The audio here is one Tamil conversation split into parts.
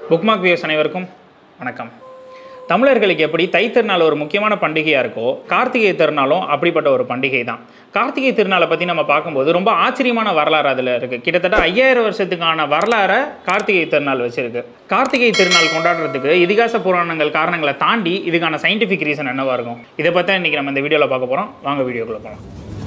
புக்மார்க் வியூஸ் அனைவருக்கும் வணக்கம் தமிழர்களுக்கு எப்படி தைத்திருநாள் ஒரு முக்கியமான பண்டிகையாக இருக்கோ கார்த்திகை திருநாளும் அப்படிப்பட்ட ஒரு பண்டிகை தான் கார்த்திகை திருநாளை பற்றி நம்ம பார்க்கும்போது ரொம்ப ஆச்சரியமான வரலாறு அதில் இருக்குது கிட்டத்தட்ட ஐயாயிரம் வருஷத்துக்கான வரலாறை கார்த்திகை திருநாள் வச்சிருக்கு கார்த்திகை திருநாள் கொண்டாடுறதுக்கு இதிகாச புராணங்கள் காரணங்களை தாண்டி இதுக்கான சயின்டிஃபிக் ரீசன் என்னவா இருக்கும் இதை பற்றி இன்றைக்கி நம்ம இந்த வீடியோவில் பார்க்க போகிறோம் வாங்க வீடியோக்குள்ளே போகலாம்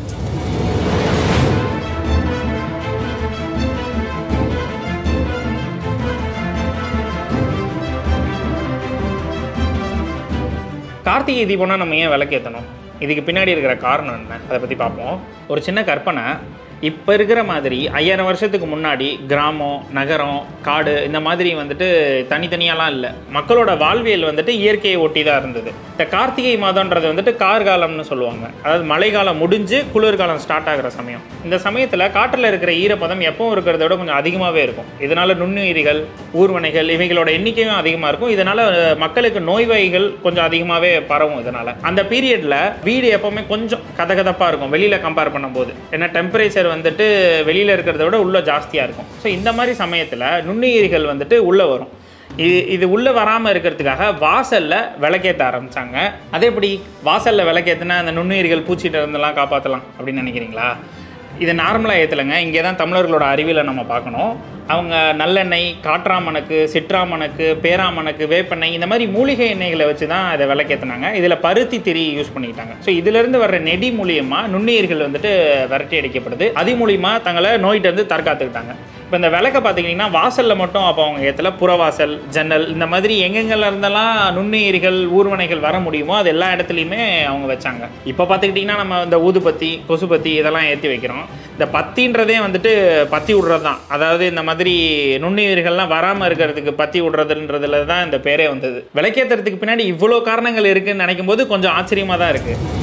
கார்த்திகை தீபம்னா நம்ம ஏன் விளக்கேற்றணும் இதுக்கு பின்னாடி இருக்கிற காரணம் என்ன அதை பற்றி பார்ப்போம் ஒரு சின்ன கற்பனை இப்போ இருக்கிற மாதிரி ஐயாயிரம் வருஷத்துக்கு முன்னாடி கிராமம் நகரம் காடு இந்த மாதிரி வந்துட்டு தனித்தனியாலாம் இல்லை மக்களோட வாழ்வியல் வந்துட்டு இயற்கையை ஒட்டி தான் இருந்தது இந்த கார்த்திகை மாதம்ன்றது வந்துட்டு கார்காலம்னு சொல்லுவாங்க அதாவது மழைக்காலம் முடிஞ்சு குளிர்காலம் ஸ்டார்ட் ஆகிற சமயம் இந்த சமயத்தில் காட்டில் இருக்கிற ஈரப்பதம் எப்பவும் இருக்கிறத விட கொஞ்சம் அதிகமாகவே இருக்கும் இதனால் நுண்ணுயிரிகள் ஊர்வனைகள் இவைகளோட எண்ணிக்கையும் அதிகமாக இருக்கும் இதனால் மக்களுக்கு நோய்வாய்கள் கொஞ்சம் அதிகமாகவே பரவும் இதனால் அந்த பீரியடில் வீடு எப்போவுமே கொஞ்சம் கதகதப்பாக இருக்கும் வெளியில் கம்பேர் பண்ணும்போது ஏன்னா டெம்பரேச்சர் வந்துட்டு வெளியில் இருக்கிறத விட உள்ளே ஜாஸ்தியாக இருக்கும் ஸோ இந்த மாதிரி சமயத்தில் நுண்ணுயிரிகள் வந்துட்டு உள்ளே வரும் இது இது உள்ளே வராமல் இருக்கிறதுக்காக வாசலில் விளக்கேற்ற ஆரம்பித்தாங்க அதே எப்படி வாசலில் விளக்கேற்றினா அந்த நுண்ணுயிரிகள் பூச்சிகிட்ட இருந்தெல்லாம் காப்பாற்றலாம் அப்படின்னு நினைக்கிறீங்களா இது நார்மலாக ஏற்றலைங்க இங்கே தான் தமிழர்களோட அறிவியலை நம்ம பார்க்கணும் அவங்க நல்லெண்ணெய் காற்றாமணக்கு சிற்றாமணக்கு பேராமணக்கு வேப்பெண்ணெய் இந்த மாதிரி மூலிகை எண்ணெய்களை வச்சு தான் இதை விளக்கேற்றினாங்க இதில் பருத்தி திரி யூஸ் பண்ணிக்கிட்டாங்க ஸோ இதிலிருந்து வர்ற நெடி மூலியமாக நுண்ணுயிர்கள் வந்துட்டு விரட்டி அடிக்கப்படுது அது மூலியமா தங்களை நோயிட்டு தற்காத்துக்கிட்டாங்க இப்போ இந்த விளக்க பார்த்தீங்கன்னா வாசலில் மட்டும் அப்போ அவங்க ஏற்றல புறவாசல் ஜன்னல் இந்த மாதிரி எங்கெங்கெல்லாம் இருந்தெல்லாம் நுண்ணுயிரிகள் ஊர்வனைகள் வர முடியுமோ அது எல்லா இடத்துலையுமே அவங்க வச்சாங்க இப்போ பார்த்துக்கிட்டிங்கன்னா நம்ம இந்த ஊதுபத்தி கொசுபத்தி இதெல்லாம் ஏற்றி வைக்கிறோம் இந்த பத்தின்றதே வந்துட்டு பத்தி விடுறது தான் அதாவது இந்த மாதிரி நுண்ணுயிர்கள்லாம் வராமல் இருக்கிறதுக்கு பத்தி விடுறதுன்றதுல தான் இந்த பேரே வந்தது விளக்கேற்றுறதுக்கு பின்னாடி இவ்வளோ காரணங்கள் இருக்குன்னு நினைக்கும் போது கொஞ்சம் ஆச்சரியமாக தான் இருக்குது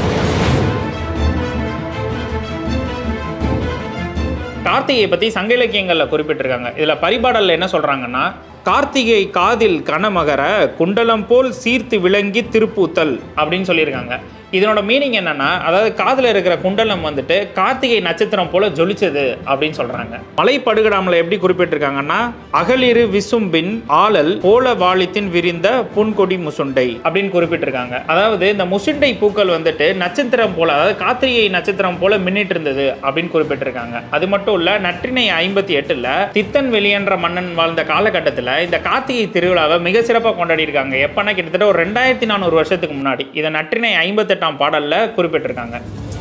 கார்த்திகையை பற்றி சங்க இலக்கியங்களில் குறிப்பிட்டிருக்காங்க இதில் பரிபாடலில் என்ன சொல்கிறாங்கன்னா கார்த்திகை காதில் கனமகர குண்டலம் போல் சீர்த்து விளங்கி திருப்பூத்தல் அப்படின்னு சொல்லியிருக்காங்க இதனோட மீனிங் என்னன்னா அதாவது காதில் இருக்கிற குண்டலம் வந்துட்டு கார்த்திகை நட்சத்திரம் போல ஜொலிச்சது அப்படின்னு சொல்றாங்க மலை படுகடாமல எப்படி குறிப்பிட்டிருக்காங்கன்னா அகலிரு விசும்பின் ஆளல் போல வாளித்தின் விரிந்த புன்கொடி முசுண்டை அப்படின்னு குறிப்பிட்டிருக்காங்க அதாவது இந்த முசுண்டை பூக்கள் வந்துட்டு நட்சத்திரம் போல அதாவது கார்த்திகை நட்சத்திரம் போல மின்னிட்டு இருந்தது அப்படின்னு குறிப்பிட்டிருக்காங்க அது மட்டும் இல்ல நற்றினை ஐம்பத்தி எட்டுல தித்தன் வெளியன்ற மன்னன் வாழ்ந்த காலகட்டத்தில் இந்த கார்த்திகை திருவிழாவை மிக சிறப்பாக கொண்டாடி இருக்காங்க எப்பன்னா கிட்டத்தட்ட ஒரு ரெண்டாயிரத்தி நானூறு வருஷத்துக்கு முன்னாடி இதை நற்றினை ஐம்பத்தெட்டாம் பாடல்ல குறிப்பிட்டிருக்காங்க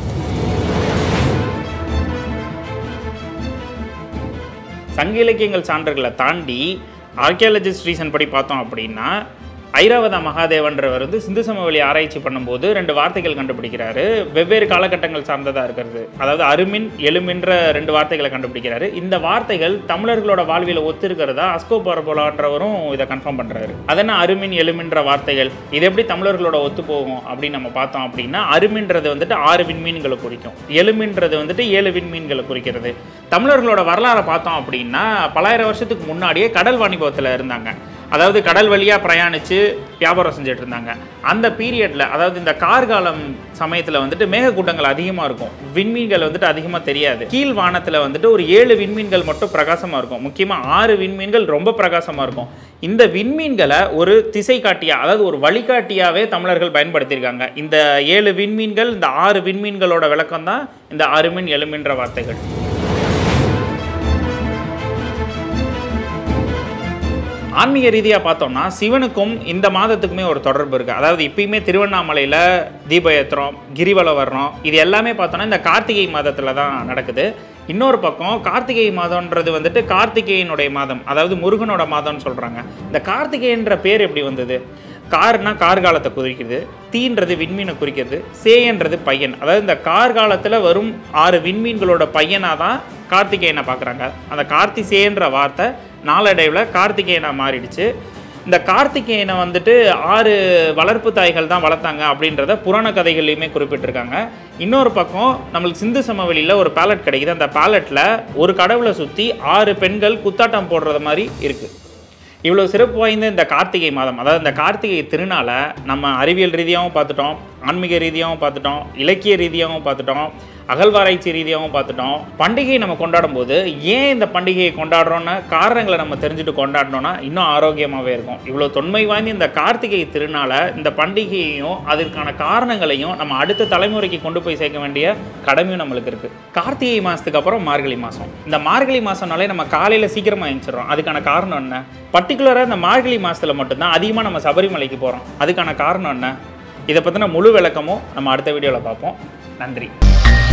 சங்க இலக்கியங்கள் சான்றுகளை தாண்டி ஆர்கியாலஜிஸ்ட் ரீசன் படி பார்த்தோம் அப்படின்னா ஐராவத மகாதேவன்றவர் வந்து சிந்து சமவெளி ஆராய்ச்சி பண்ணும்போது ரெண்டு வார்த்தைகள் கண்டுபிடிக்கிறாரு வெவ்வேறு காலகட்டங்கள் சார்ந்ததாக இருக்கிறது அதாவது அருமின் எலுமின்ற ரெண்டு வார்த்தைகளை கண்டுபிடிக்கிறாரு இந்த வார்த்தைகள் தமிழர்களோட வாழ்வியல ஒத்து இருக்கிறதா அஸ்கோ பரபோலான்றவரும் இதை கன்ஃபார்ம் பண்ணுறாரு அதென்ன அருமின் எலுமின்ற வார்த்தைகள் இது எப்படி தமிழர்களோட ஒத்து போகும் அப்படின்னு நம்ம பார்த்தோம் அப்படின்னா அருமின்றது வந்துட்டு ஆறு விண்மீன்களை குறிக்கும் எலுமின்றது வந்துட்டு ஏழு விண்மீன்களை குறிக்கிறது தமிழர்களோட வரலாறை பார்த்தோம் அப்படின்னா பலாயிரம் வருஷத்துக்கு முன்னாடியே கடல் வாணிபத்தில் இருந்தாங்க அதாவது கடல் வழியாக பிரயாணித்து வியாபாரம் செஞ்சுட்டு இருந்தாங்க அந்த பீரியடில் அதாவது இந்த கார்காலம் சமயத்தில் வந்துட்டு மேகக்கூட்டங்கள் அதிகமாக இருக்கும் விண்மீன்கள் வந்துட்டு அதிகமாக தெரியாது கீழ் வானத்தில் வந்துட்டு ஒரு ஏழு விண்மீன்கள் மட்டும் பிரகாசமாக இருக்கும் முக்கியமாக ஆறு விண்மீன்கள் ரொம்ப பிரகாசமாக இருக்கும் இந்த விண்மீன்களை ஒரு திசை காட்டியா அதாவது ஒரு வழிகாட்டியாவே தமிழர்கள் பயன்படுத்தியிருக்காங்க இந்த ஏழு விண்மீன்கள் இந்த ஆறு விண்மீன்களோட விளக்கம் தான் இந்த அருமின் எழுமின்ற வார்த்தைகள் ஆன்மீக ரீதியாக பார்த்தோம்னா சிவனுக்கும் இந்த மாதத்துக்குமே ஒரு தொடர்பு இருக்குது அதாவது இப்பயுமே திருவண்ணாமலையில் தீபயத்திரம் கிரிவலம் வர்றோம் இது எல்லாமே பார்த்தோன்னா இந்த கார்த்திகை மாதத்தில் தான் நடக்குது இன்னொரு பக்கம் கார்த்திகை மாதம்ன்றது வந்துட்டு கார்த்திகேயனுடைய மாதம் அதாவது முருகனோட மாதம்னு சொல்கிறாங்க இந்த கார்த்திகேயன்ற பேர் எப்படி வந்தது கார்னா கார்காலத்தை குறிக்கிறது தீன்றது விண்மீனை குறிக்கிறது சேன்றது பையன் அதாவது இந்த கார்காலத்தில் வரும் ஆறு விண்மீன்களோட பையனாக தான் கார்த்திகேயனை பார்க்குறாங்க அந்த கார்த்திசேன்ற வார்த்தை நாளடைவில் கார்த்திகேயனா மாறிடுச்சு இந்த கார்த்திகேயனை வந்துட்டு ஆறு வளர்ப்பு தாய்கள் தான் வளர்த்தாங்க அப்படின்றத புராண கதைகள்லையுமே குறிப்பிட்டிருக்காங்க இன்னொரு பக்கம் நம்மளுக்கு சிந்து சமவெளியில் ஒரு பேலட் கிடைக்குது அந்த பேலட்டில் ஒரு கடவுளை சுற்றி ஆறு பெண்கள் குத்தாட்டம் போடுறது மாதிரி இருக்குது இவ்வளோ சிறப்பு வாய்ந்த இந்த கார்த்திகை மாதம் அதாவது இந்த கார்த்திகை திருநாளை நம்ம அறிவியல் ரீதியாகவும் பார்த்துட்டோம் ஆன்மீக ரீதியாகவும் பார்த்துட்டோம் இலக்கிய ரீதியாகவும் பார்த்துட்டோம் அகழ்வாராய்ச்சி ரீதியாகவும் பார்த்துட்டோம் பண்டிகையை நம்ம கொண்டாடும் போது ஏன் இந்த பண்டிகையை கொண்டாடுறோம்னு காரணங்களை நம்ம தெரிஞ்சுட்டு கொண்டாடணும்னா இன்னும் ஆரோக்கியமாகவே இருக்கும் இவ்வளோ தொன்மை வாய்ந்த இந்த கார்த்திகை திருநாளை இந்த பண்டிகையையும் அதற்கான காரணங்களையும் நம்ம அடுத்த தலைமுறைக்கு கொண்டு போய் சேர்க்க வேண்டிய கடமையும் நம்மளுக்கு இருக்குது கார்த்திகை மாதத்துக்கு அப்புறம் மார்கழி மாதம் இந்த மார்கழி மாதம்னாலே நம்ம காலையில் சீக்கிரமாக எழுந்திரிச்சிடுறோம் அதுக்கான காரணம் என்ன பர்டிகுலராக இந்த மார்கழி மாதத்தில் மட்டும்தான் அதிகமாக நம்ம சபரிமலைக்கு போகிறோம் அதுக்கான காரணம் என்ன இதை பற்றின முழு விளக்கமும் நம்ம அடுத்த வீடியோவில் பார்ப்போம் நன்றி